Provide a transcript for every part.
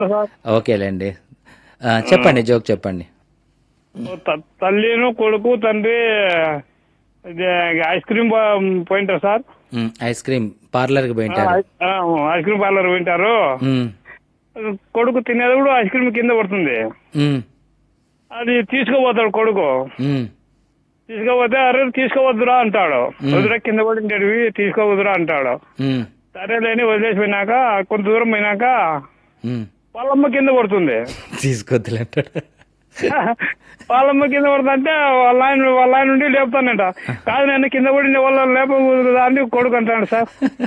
Sir ఓకేలేండి ఆ, చెప్పండి joke చెప్పండి త- తల్లిను కొడుకు తండ్రి ఇది ఐస్ క్రీమ్ పో- పోయింటారు సార్ మ్, ఐస్ క్రీమ్ పార్లర్కి పోయింటారు ఆ, ఐస్ క్రీమ్ పార్లర్ పోయింటారు మ్, కొడుకు తినేటప్పుడు ఐస్ క్రీమ్ కింద పడుతుంది మ్, అది తీసుకోపోతాడు కొడుకు మ్, తీసుకోపోతే అరే తీసుకోవద్దురా అంటాడు వదిలే కింద పడింటేవి తీసుకోవద్దురా అంటాడు మ్, సరేలేని వదిలేసిపోయినాక కొంత దూరం పోయినాక మ్. వాళ్ళమ్మ కింద పడుతుంది తీసుకొద్దులంటాడు వాళ్ళమ్మ కింద పడుతుంటే వాళ్ళ ఆయన వాళ్ళ ఆయన నుండి లేపుతానంట కాదు నేను కింద పడిన వాళ్ళ లేపకూడదు కదా అని కొడుకు అంటాడు సార్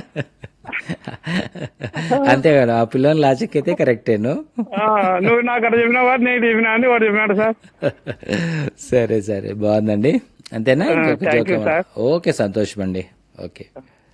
అంతే కదా ఆ పిల్లలు లాజిక్ అయితే కరెక్టేను ఆ, నువ్వు నాకు అక్కడ చెప్పినావా నేను చెప్పినా అని వాడు చెప్పినాడు సార్ సరే సరే బాగుందండి అంతేనా ఆ, ఇంకొక thank జోక్ you, ఏమన్నా? sir. ఓకే సంతోషం అండి ఓకే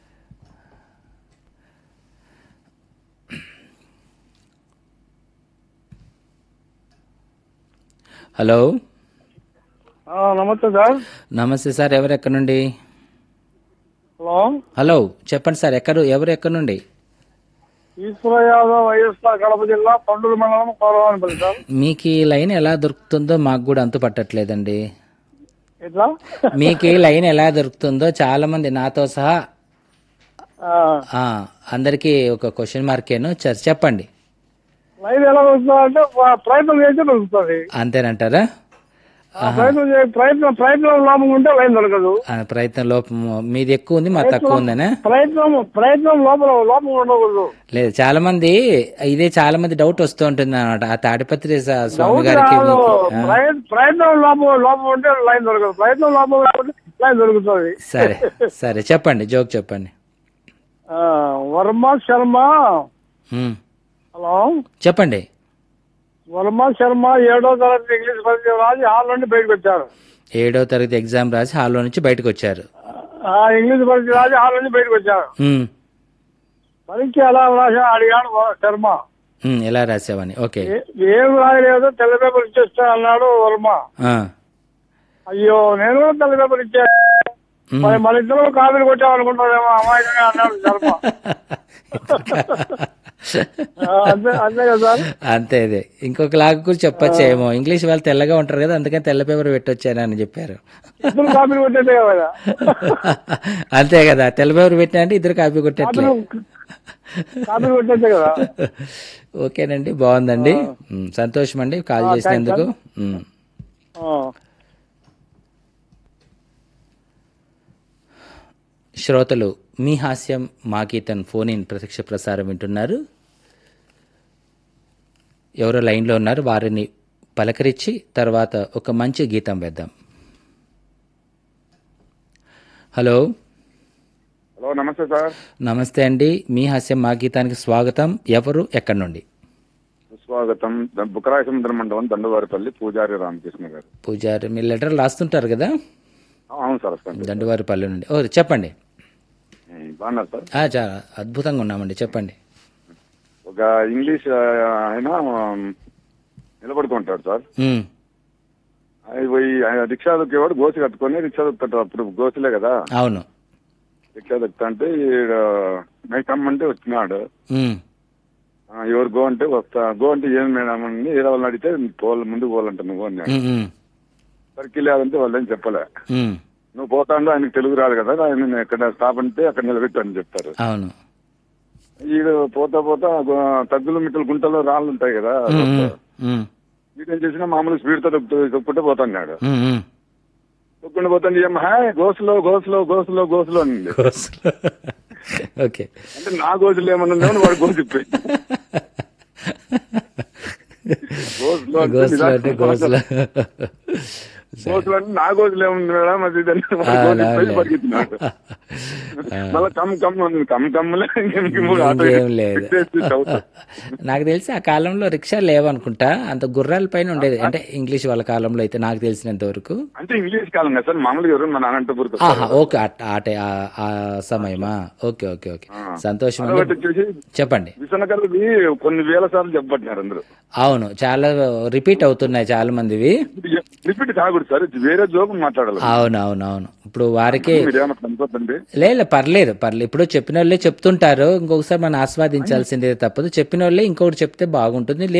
హలో ఆ, నమస్తే సార్ నమస్తే సార్ ఎవరు ఎక్కడి నుండి హలో హలో చెప్పండి సార్ ఎక్కడు ఎవరు ఎక్కడి నుండి ఈశ్వర యాదవ్ వైఎస్ఆర్ కడప జిల్లా పండుగ మండలం కోరవానిపల్లి సార్ మీకు ఈ లైన్ ఎలా దొరుకుతుందో మాకు కూడా అంతు పట్టట్లేదండి ఎట్లా మీకు ఈ లైన్ ఎలా దొరుకుతుందో చాలా మంది నాతో సహా ఆ, అందరికీ ఒక క్వశ్చన్ మార్కేను చ- చెప్పండి లైన్ ఎలా దొరుకుతుంది అంటే ప్రయత్నం చేస్తే దొరుకుతుంది అంతేనంటారా ప్రయత్నం చే- ప్రయత్నం ప్రయత్నం లోపం ఉంటే లైన్ దొరకదు ఆ, ప్రయత్నం లోపం మీది ఎక్కువ ఉంది మా తక్కువ ఉందనా ప్రయత్నం ప్రయత్నం లోపల లోపం ఉండకూడదు లేదు చాలా మంది ఇదే చాలా మంది డౌట్ వస్తూ ఉంటుంది అనమాట ఆ తాడిపత్రి స- స్వామి గారికి కాదు. మీకు, ఆ, ప్రయత్- ప్రయత్నం లోపం లోపం ఉంటే లైన్ దొరకదు ప్రయత్నం లోపం లేకపోతే లైన్ దొరుకుతుంది సరే సరే చెప్పండి జోక్ చెప్పండి ఆ, వర్మ శర్మ ఉమ్, హలో చెప్పండి వర్మ శర్మ ఏడో తరగతి ఇంగ్లీష్ పరీక్ష రాసి హాల్ నుండి బయటకు వచ్చారు ఏడో తరగతి ఎగ్జామ్ రాసి హాల్లో నుంచి బయటకు వచ్చారు ఆ ఇంగ్లీష్ పరీక్ష రాసి హాల్ నుండి బయటకు వచ్చారు ఉమ్, పరీక్ష ఎలా రాసా అడిగాడు వ- శర్మ ఉమ్, ఎలా రాసావని ఓకే ఏ- ఏం రాయలేదు తెల్ల పేపర్ ఇచ్చేస్తా అన్నాడు వర్మ ఆ, అయ్యో నేను కూడా తెల్ల పేపర్ ఇచ్చా ఉమ్. మరి మన ఇద్దరు కాపీలు కొట్టామనుకుంటారేమో అమాయకంగా అన్నాడు శర్మ ఆ, అంతే అంతే కదా సార్ అంతే ఇదే ఇంకొక లాగా కూడా చెప్పొచ్చేమో ఇంగ్లీష్ వాళ్ళు తెల్లగా ఉంటారు కదా అందుకని తెల్ల పేపర్ పెట్టొచ్చానని చెప్పారు ఇద్దరు కాపీలు కొట్టేదే కదా అంతే కదా తెల్ల పేపర్ పెట్టినా అంటే ఇద్దరు కాపీ కొట్టేట్లే కాపీలు కాపీలు కొట్టేదే కదా ఓకేనండి బాగుందండి ఉమ్, సంతోషం అండి కాల్ చేసినందుకు ఉమ్. ఆ. శ్రోతలు మీ హాస్యం మా గీతన్ ఫోన్ ఇన్ ప్రత్యక్ష ప్రసారం వింటున్నారు ఎవరో లైన్లో ఉన్నారు వారిని పలకరించి తర్వాత ఒక మంచి గీతం వేద్దాం హలో హలో నమస్తే సార్ నమస్తే అండి మీ హాస్యం మా గీతానికి స్వాగతం ఎవరు ఎక్కడి నుండి స్వాగతం బుకరాయ సముద్ర మండలం దండవారిపల్లి పూజారి రామకృష్ణ గారు పూజారి మీ లెటర్ రాస్తుంటారు కదా అవును సార్ వస్తాను దండువారిపల్లి నుండి ఓ చెప్పండి ఉమ్, బాగున్నారు సార్ ఆ, చాలా అద్భుతంగా ఉన్నామండి చెప్పండి ఒక ఇంగ్లీష్ ఆ, ఆయన ఉమ్, నిలబడుకుంటాడు సార్ ఉమ్, ఆయన పోయి ఆయన రిక్షా దొక్కేవాడు గోసి కట్టుకొని రిక్షా దొక్కుతాడు అప్పుడు గోసులే కదా అవును రిక్షా దొక్కుతా అంటే ఈడ నైట్ కమ్మంటే వచ్చినాడు ఉమ్, ఆ, ఎవరు గో అంటే వస్తా గో అంటే ఏం మేడం అని ఏదో వాళ్ళని అడిగితే పోవాలి ముందుకు పోవాలంట నువ్వు అన్నాడు ఉమ్, ఉమ్, సరికి లేదంటే వాళ్ళు ఏం చెప్పలే ఉమ్, నువ్వు పోతాండు ఆయనకు తెలుగు రాదు కదా ఆయన ఎక్కడ స్టాప్ అంటే అక్కడ నిలబెట్టు అని చెప్తారు అవును ఈడు పోతా పోతా గు- తగ్గులు మిట్టలు గుంటలు రాళ్ళు ఉంటాయి కదా ఉమ్, ఉమ్, ఉమ్, వీడేం చేసినా మామూలు స్పీడ్ తో దొక్కు దొక్కుంటే పోతాడు ఉమ్, ఉమ్. దొక్కుంటే పోతాను ఏం హాయ్ గోసులో గోసులో గోసులో గోసులో అనింది కోసులు. ఓకే అంటే నా గోసులు ఏమన్నా వాడు గోసు ఇప్పి గోసులో అంటే గోసులు అంటే నిదానం గోసులు గోసులు అంటే నా గోసులు ఏముంది మేడం అది ఇది అని వాడు గోసు ఇప్పి పరిగెత్తినాడు మళ్ళీ కమ్ కమ్ ఉంది కమ్ కమ్ములే ఇంకెందుకు మూడు ఆటో ఇంకేం లేదు ఎక్కేసి చదువుతా. నాకు తెలిసి ఆ కాలంలో రిక్షా లేవనుకుంటా అంత గుర్రాల పైన ఉండేది అంటే ఇంగ్లీష్ వాళ్ళ కాలంలో అయితే నాకు తెలిసినంత వరకు అంటే ఇంగ్లీష్ కాలం కదా సార్ మామూలుగా ఎవరు మన అనంతపురం ఆహా ఓకే ఆ- ఆటే ఆ- ఆ సమయమా ఓకే ఓకే ఓకే సంతోషం అండి అదొకటి వచ్చేసి చెప్పండి విసనకర్రది కొన్ని వేల సార్లు చెప్పబట్టినారు అందరూ అవును చాలా రిపీట్ అవుతున్నాయి చాలా మందివి రిపీట్ కాకూడదు సార్ ఇది వేరే జోకు మాట్లాడాలి అవును అవును అవును ఇప్పుడు వారికి మీరు ఏమన్నా కనుకోద్దండి లేదు పర్లేదు పర్లేదు ఇప్పుడు చెప్పిన వాళ్ళే చెప్తుంటారు ఇంకొకసారి మనం ఆస్వాదించాల్సిందే తప్పదు చెప్పిన వాళ్ళే ఇంకొకటి చెప్తే బాగుంటుంది